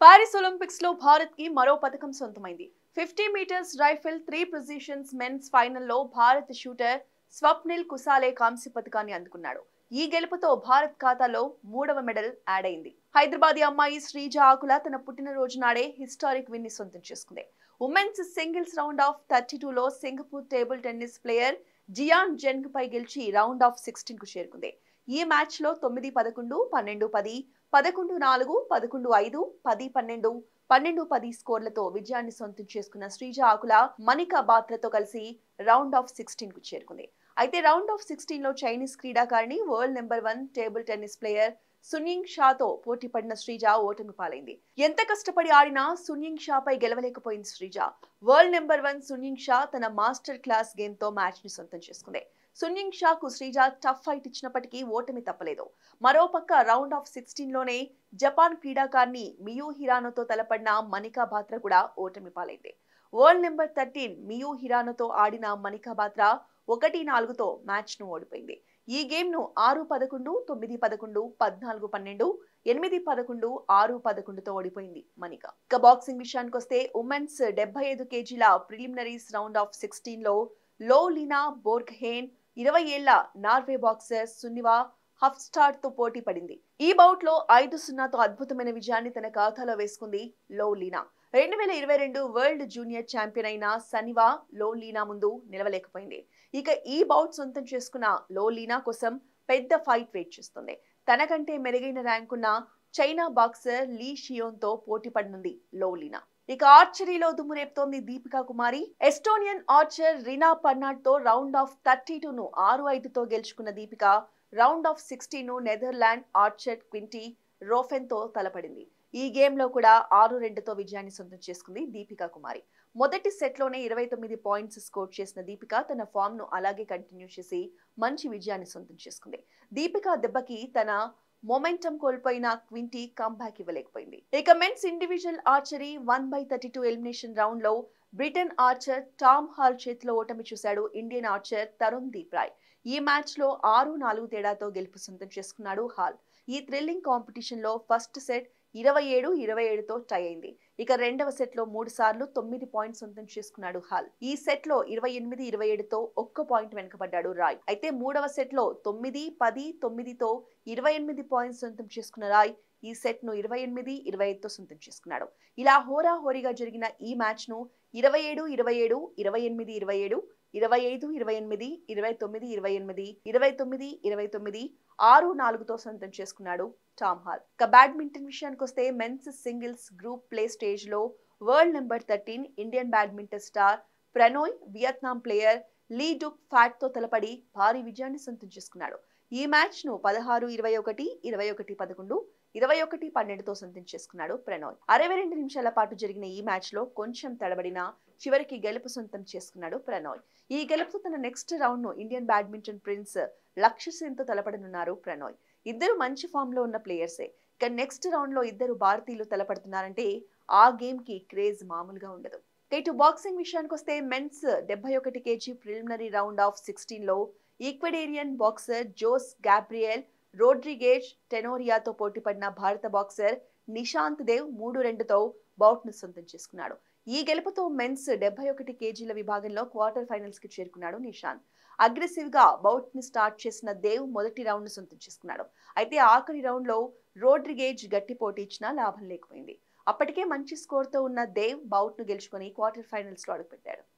Paris Olympics లో భారత్ కి మరో పథకం సొంతమైంది fifty meters rifle three positions men's ఫైనల్లో భారత్ షూటర్ స్వప్నిల్ కుసాలే కాంస్య పథకాన్ని అందుకున్నాడు ఈ గెలుపుతో భారత్ ఖాతాలో మూడవ మెడల్ యాడ్ అయింది హైదరాబాదీ అమ్మాయి శ్రీజ ఆకుల తన పుట్టినరోజు నాడే హిస్టారిక్ విన్ ని సొంతం చేసుకుంది women's singles round of thirty లో Singapore table tennis player Jian Zeng పై గెలిచి రౌండ్ ఆఫ్ సిక్స్టీన్ కు చేరుకుంది ఈ మ్యాచ్ లో తొమ్మిది పదకొండు పన్నెండు పది పదకొండు నాలుగు పదకొండు ఐదు పది పన్నెండు పన్నెండు పది స్కోర్లతో విజయాన్ని సొంతం చేసుకున్న శ్రీజ ఆకుల మనికా బాత్రతో కలిసి రౌండ్ ఆఫ్ సిక్స్టీన్ కు చేరుకుంది అయితే రౌండ్ ఆఫ్ సిక్స్టీన్ లో చైనీస్ క్రీడాకారిణి world number one table tennis player సున్యింగ్ షాతో పోటీ పడిన శ్రీజ ఓటమి పాలైంది ఎంత కష్టపడి ఆడినా సున్యింగ్ షాపై గెలవలేకపోయింది Sreeja world number one Sun Yingsha తన మాస్టర్ క్లాస్ గేమ్ తో మ్యాచ్ ని సొంతం చేసుకుంది సున్యింగ్ షాకు శ్రీజ టఫ్ ఫైట్ ఇచ్చినప్పటికీ ఓటమి తప్పలేదు మరోపక్క రౌండ్ ఆఫ్ సిక్స్టీన్ లోనే జపాన్ క్రీడాకారిణి మియూ హిరానోతో తలపడిన మనికా బాత్రా కూడా ఓటమి పాలైంది వరల్డ్ నెంబర్ థర్టీన్ మియూ హిరానోతో ఆడిన మనికా బాత్రా ఒకటి నాలుగుతో మ్యాచ్ ను ఓడిపోయింది ఈ గేమ్ ను ఆరు పదకొండు తొమ్మిది పదకొండు పద్నాలుగు పన్నెండు ఎనిమిది పదకొండు ఆరు పదకొండుతో ఓడిపోయింది మనిక ఇక బాక్సింగ్ విషయానికి వస్తే ఉమెన్స్ డెబ్బై ఐదు కేజీల ప్రిలిమినరీస్ రౌండ్ ఆఫ్ సిక్స్టీన్ లో లో లీనా బోర్గ్హేన్ ఇరవై ఏళ్ల నార్వే బాక్సర్ సున్నివా హఫ్స్టార్ తో పోటీ పడింది ఈ బౌట్ లో ఐదు సున్నాతో అద్భుతమైన విజయాన్ని తన ఖాతాలో వేసుకుంది లో లీనా రెండు వేల ఇరవై రెండు వరల్డ్ జూనియర్ ఛాంపియన్ అయిన సనివా లో లీనా ముందు నిలవలేకపోయింది ఇక ఈ బౌట్ సొంతం చేసుకున్న లో లీనా కోసం పెద్ద ఫైట్ వెయిట్ చేస్తుంది తనకంటే మెరుగైన ర్యాంకున్న చైనా బాక్సర్ లీ షియోన్ తో పోటీ పడనుంది లో లీనా ఇక ఆర్చరీలో దుమ్ము రేపుతోంది Deepika Kumari Estonian archer Reena Parnat తో రౌండ్ ఆఫ్ థర్టీ టూ ను ఆరు ఐదుతో గెలుచుకున్న దీపిక రౌండ్ ఆఫ్ సిక్స్టీన్ ను నెదర్లాండ్ ఆర్చర్ క్వింటీ రోఫెన్ తో తలపడింది ఈ గేమ్ లో కూడా ఆరు రెండుతో విజయాన్ని సొంతం చేసుకుంది దీపికా కుమారి మొదటి సెట్ లోనే ఇరవై తొమ్మిది పాయింట్స్ స్కోర్ చేసిన దీపిక తన ఫామ్ ను అలాగే కంటిన్యూ చేసి మంచి విజయాన్ని సొంతం చేసుకుంది దీపిక దెబ్బకి తన మొమెంటం కోల్పోయిన క్వింటీ కంబ్యాక్ ఇవ్వలేకపోయింది ఇక men's individual archery one by thirty two elimination round లో బ్రిటన్ ఆర్చర్ టామ్ హాల్ చేతిలో ఓటమి చూశాడు Indian archer Tarundeep Rai ఈ మ్యాచ్ లో ఆరు నాలుగు తేడాతో గెలుపు సొంతం చేసుకున్నాడు హాల్ ఈ థ్రిల్లింగ్ కాంపిటీషన్ లో ఫస్ట్ సెట్ ఇరవై ఏడు ఇరవై ఏడుతో టై అయింది ఇక రెండవ సెట్ లో మూడు సార్లు తొమ్మిది పాయింట్స్ సొంతం చేసుకున్నాడు హాల్ ఈ సెట్ లో ఇరవై ఎనిమిది ఇరవై ఏడుతో ఒక్క పాయింట్ వెనుకబడ్డాడు రాయ్ అయితే మూడవ సెట్ లో తొమ్మిది పది తొమ్మిదితో ఇరవై ఎనిమిది పాయింట్స్ సొంతం చేసుకున్న రాయ్ ఈ సెట్ ను ఇరవై ఎనిమిది ఇరవై ఐదుతో సొంతం చేసుకున్నాడు ఇలా హోరాహోరీగా జరిగిన ఈ మ్యాచ్ ను ఇరవై ఏడు ఇరవై ఏడు ఇరవై ఎనిమిది ఇరవై ఏడు ఇరవై ఐదు ఇరవై ఎనిమిది ఇరవై తొమ్మిది ఇరవై ఎనిమిది ఇరవై తొమ్మిది ఇరవై తొమ్మిది ఆరు నాలుగుతో సొంతం చేసుకున్నాడు టామ్ హాల్ ఇక బ్యాడ్మింటన్ విషయానికి వస్తే men's singles group play stage లో world number thirteen Indian badminton star Prannoy Vietnam player Le Duc Phat తో తలపడి భారీ విజయాన్ని సొంతం చేసుకున్నాడు ఈ మ్యాచ్ ను పదహారు ఇరవై ఒకటి ఇరవై ఒకటి పదకొండు ఇరవై ఒకటి పన్నెండుతో సొంతం చేసుకున్నాడు ప్రణోయ్ అరవై రెండు నిమిషాల పాటు జరిగిన ఈ మ్యాచ్ లో కొంచెం తడబడిన చివరికి గెలుపు సొంతం చేసుకున్నాడు ప్రణోయ్ ఈ గెలుపుతో తన నెక్స్ట్ రౌండ్ ను Indian badminton prince Lakshya Sen తో తలపడనున్నారు ప్రణోయ్ ఇద్దరు మంచి ఫామ్ లో ఉన్న ప్లేయర్సే ఇక నెక్స్ట్ రౌండ్ లో ఇద్దరు భారతీయులు తలపడుతున్నారంటే ఆ గేమ్ కి క్రేజ్ మామూలుగా ఉండదు ఇటు బాక్సింగ్ విషయానికి వస్తే మెన్స్ డెబ్బై ఒకటి KG preliminary round of sixteen లో Ecuadorian boxer Jose Gabriel Rodriguez టెనోరియాతో పోటీపడిన భారత బాక్సర్ నిశాంత్ దేవ్ మూడు రెండుతో బౌట్ ను సొంతం చేసుకున్నాడు ఈ గెలుపుతో మెన్స్ డెబ్బై ఒకటి కేజీల విభాగంలో క్వార్టర్ ఫైనల్స్ కి చేరుకున్నాడు నిశాంత్ అగ్రెసివ్ గా బౌట్ ని స్టార్ట్ చేసిన దేవ్ మొదటి రౌండ్ ను సొంతం చేసుకున్నాడు అయితే ఆఖరి రౌండ్ లో రోడ్రిగేజ్ గట్టి పోటీ ఇచ్చినా లాభం లేకపోయింది అప్పటికే మంచి స్కోర్ తో ఉన్న దేవ్ బౌట్ ను గెలుచుకొని క్వార్టర్ ఫైనల్స్ లో అడుగుపెట్టాడు